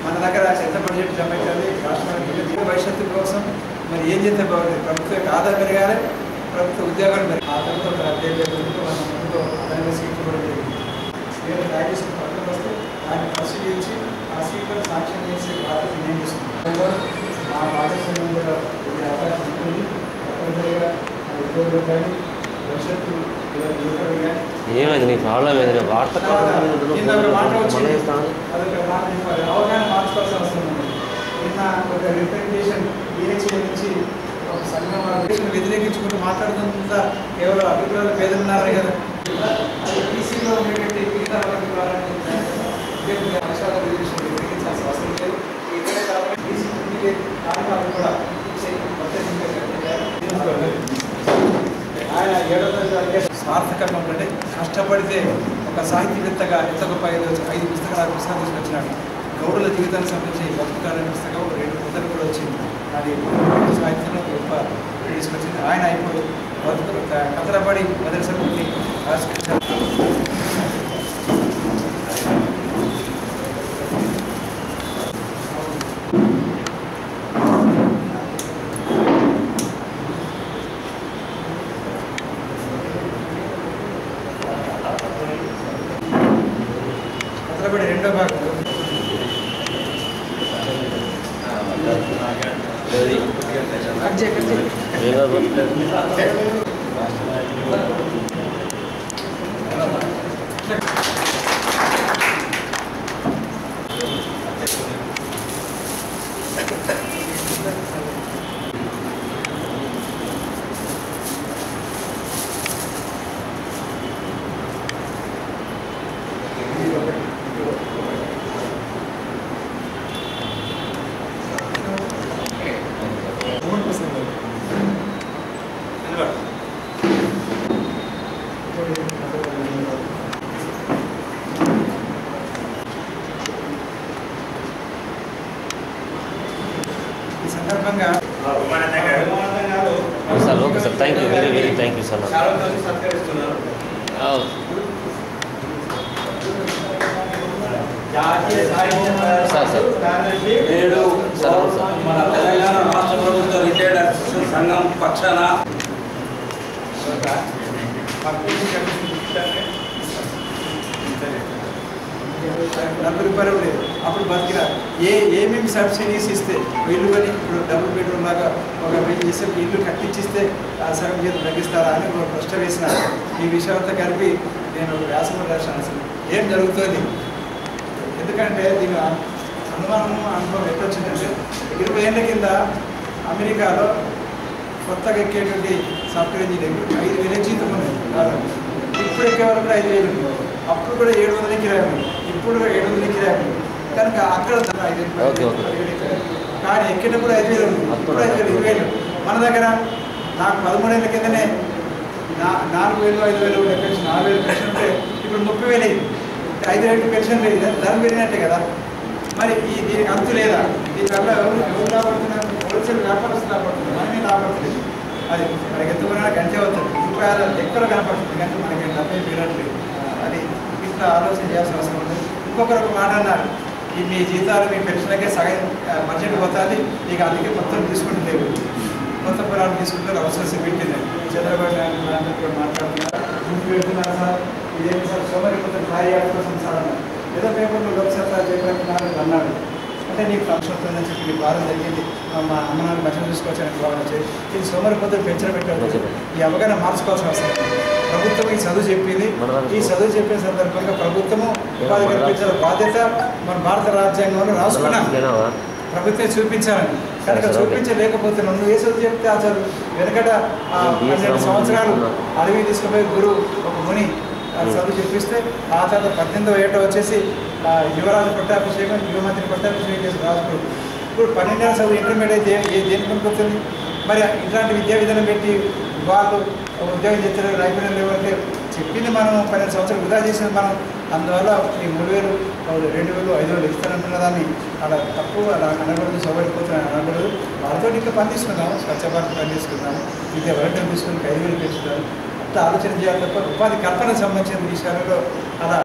మన దగ్గర ఎంత బడ్జెట్ జమ అవుతుంది రాష్ట్రానికి జీవ భవిష్యత్తు కోసం మరి ఏం చేస్తే బాగుంటుంది ప్రభుత్వ యొక్క ఆదాయం పెరగాలి ప్రభుత్వ ఉద్యోగాలు పెరగాలి ఆ తర్వాత అధ్యయనంతో మన ముందులో అదనంగా సీట్లు కూడా జరిగింది వేరే ప్యాకేజ్ పక్కన వస్తే దాన్ని పరిశీలించి ఆ సీట్లను సాక్ష్యం చేసే బాధ్యత నేను తీసుకుంటాను మా భాగస్వామ్యం కూడా ఇది అవకాశం ఉంటుంది తప్పనిసరిగా ఆ ఉద్యోగులు కానీ భవిష్యత్తు ఇలా యువకులు కానీ ఏమైంది నీ ప్రాబ్లం ఏంది వార్త నిన్న ఒక మాట వచ్చింది అదొక మాట చెప్పాలి. అవగాహన మార్చుకోవాల్సిన అవసరం ఉంది నిన్న ఒక రిప్రజెంటేషన్ బిహెచ్ఏ నుంచి ఒక సంఘం వాళ్ళ దేశం వ్యతిరేకించుకుంటూ మాట్లాడుతుందా కేవలం అభిప్రాయాలు పేదలు ఉన్నారని కదా అది టీసీలో ఉండేటువంటి మిగతా వాళ్ళకి వాళ్ళని ఉద్యోగుల అంశాల రిజర్వేషన్ వ్యతిరేకించాల్సిన అవసరం లేదు ఇదే కాకుండా టీసీ ఉండే కారణాలు కూడా చేయడం ప్రత్యేకంగా కట్టించారు. ఆయన ఏడో తరగతి సార్థకంగా ఉంటే కష్టపడితే ఒక సాహితీవేత్తగా ఎంత గొప్ప ఐదు ఐదు పుస్తకాలు పుస్తకాలు తీసుకొచ్చినాడు గౌడుల జీవితానికి సంబంధించి బతుకాలని పుస్తకం రెండు పుస్తకాలు కూడా వచ్చింది అది సాహిత్యంలో గొప్ప తీసుకొచ్చింది ఆయన ఇప్పుడు బతుకు కథలపడి మదర్స పుట్టి రాసుకొచ్చారు కథలపడి రెండో భాగం అర్జయ్ అర్జయ్ ఈ సందర్భంగా sir okay sir thank you very very thank you sir చాలా మంది సత్కరిస్తున్నారు జాతీయ సాహిత్య సార్, సార్. కార్యదర్శి నేడు సార్, అవును సార్. మన తెలంగాణ రాష్ట్ర ప్రభుత్వ రిటైర్డ్ అసిస్టెంట్ సంఘం పక్షాన డెబ్బై రూపాయలు లేదు అప్పుడు బతికిరా ఏ ఏమేమి సబ్సిడీస్ ఇస్తే ఇల్లు కానీ ఇప్పుడు డబుల్ బెడ్రూమ్ లాగా ఒక వెయ్యి చేస్తే ఇల్లు కట్టించిస్తే ఆ సగం జీతం తగ్గిస్తారా అని ఒక ప్రశ్న వేసిన ఈ విషయం అంతా కలిపి నేను వ్యాసం కూడా రాశాను అసలు ఏం జరుగుతుంది ఎందుకంటే దీని అనుమానం అనుభవం ఎట్లా వచ్చిందంటే ఇరవై ఏళ్ళ కింద అమెరికాలో కొత్తగా ఎక్కేటువంటి సాఫ్ట్వేర్ ఇంజనీరింగ్ ఐదు వేల జీతం ఉంది దాదాపు ఇప్పుడు ఎక్కే వరకు కూడా ఐదు వేలు ఉంది. అప్పుడు కూడా ఏడు వందల కిరాయి ఉంది ఇప్పుడు కూడా ఏడు వందల కిరాయి ఉంది కనుక అక్కడ ధర ఐదు వేలు, ఓకే, ఓకే. పదివేలు ఎక్కారు. కానీ ఎక్కేటప్పుడు ఐదు వేలు ఉంది ఇప్పుడు ఐదు వేలు ఇరవై వేలు మన దగ్గర నాకు పదమూడేళ్ళ కిందనే నా నాలుగు వేలు ఐదు వేలు పెన్షన్ నాలుగు వేలు పెన్షన్ ఉంటే ఇప్పుడు ముప్పై వేలు అయింది ఐదు వేలు పెన్షన్ లేదు కదా, ధర పెరిగినట్టే కదా మరి ఈ దీనికి అంతు లేదా దీనివల్ల ఎవరు ఎవరు లాభపడుతున్నారు హోల్సేల్ వ్యాపారస్తులు లాభపడుతున్నారు మనమే లాభపడుతుంది అది మనకి ఎంత కొన్నా గంటే అవుతుంది రూపాయలు ఎక్కువ కనపడుతుంది కానీ మనకి డబ్బే పెరగట్లేదు అది ఇట్లా ఆలోచన చేయాల్సిన అవసరం ఉంది ఇంకొకరు ఒక మాట అన్నారు ఈ మీ జీతాలు మీ పెన్షన్లకే సగం ఆ, బడ్జెట్ పోతుంది ఇక అందుకే మొత్తం తీసుకుంటలేవు కొత్త పొలాలు తీసుకుంటే అవసరం పెట్టింది చంద్రబాబు నాయుడు గారు కూడా మాట్లాడుతున్నారు ముందుకు వెళ్తున్నారు సార్ ఇదేం సార్ సోమరి కొంత భారీ యాడ్ కోసం సార్ అన్నారు ఏదో పేపర్లో లోక్సభ చెప్పినట్టున్నారు అన్నాడు అంటే నీకు ఫంక్షన్ అవుతుందని చెప్పి నీకు బాధ జరిగింది మా మా అమ్మ నాన్న మంచిగా చూసుకోవచ్చానికి బాగా వచ్చేది ఇది సోమరి పొద్దున పెంచడం పెట్టారు ఈ అవగాహన మార్చుకోవాల్సిన అవసరం ఉంది. ప్రభుత్వం ఈ చదువు చెప్పింది ఈ చదువు చెప్పే సందర్భంగా ప్రభుత్వము ఉపాధి కల్పించాల బాధ్యత మన భారత రాజ్యాంగంలో రాసుకున్నాం ప్రభుత్వం చూపించాలని కనుక సరే, ఓకే. చూపించలేకపోతున్నాం నువ్వు ఏ చదువు చెప్తే ఆ చదువు వెనకట ఆ నేను BS పన్నెండు సంవత్సరాలు రామన్ అడవి తీసుకుపోయి గురువు ఒక ముని ఆ చదువు చెప్పిస్తే ఆ తర్వాత పద్దెనిమిదో ఏట వచ్చేసి ఆ యువరాజు పట్టాభిషేకం యువమంత్రి పట్టాభిషేకం చేసి రాజుడు ఇప్పుడు పన్నెండేళ్ళ చదువు ఇంటర్మీడియట్ ఏ ఏ దేనికి పనికొస్తుంది మరి ఇట్లాంటి విద్యా విధానం పెట్టి వాళ్ళు ఉద్యోగం చేస్తారు నైపుణ్యం లేవంటే చెప్పింది మనం పన్నెండు సంవత్సరాలు వృధా చేసింది మనం అందువల్ల ఈ మూడు వేలు రెండు వేలు ఐదు వేలు ఇస్తానంటున్న దాన్ని అలా తప్పు అలా అనకూడదు సోబడిపోతున్నాను అనకూడదు వాళ్ళతో ఇంకా పని తీసుకుందాం స్వచ్ఛ భారత్ పని తీసుకుందాం విద్యా వైద్యం తీసుకుని ఐదు వేలు పెంచుతాం అట్లా ఆలోచన చేయాలి తప్ప ఉపాధి కల్పనకు సంబంధించిన విషయాలలో అలా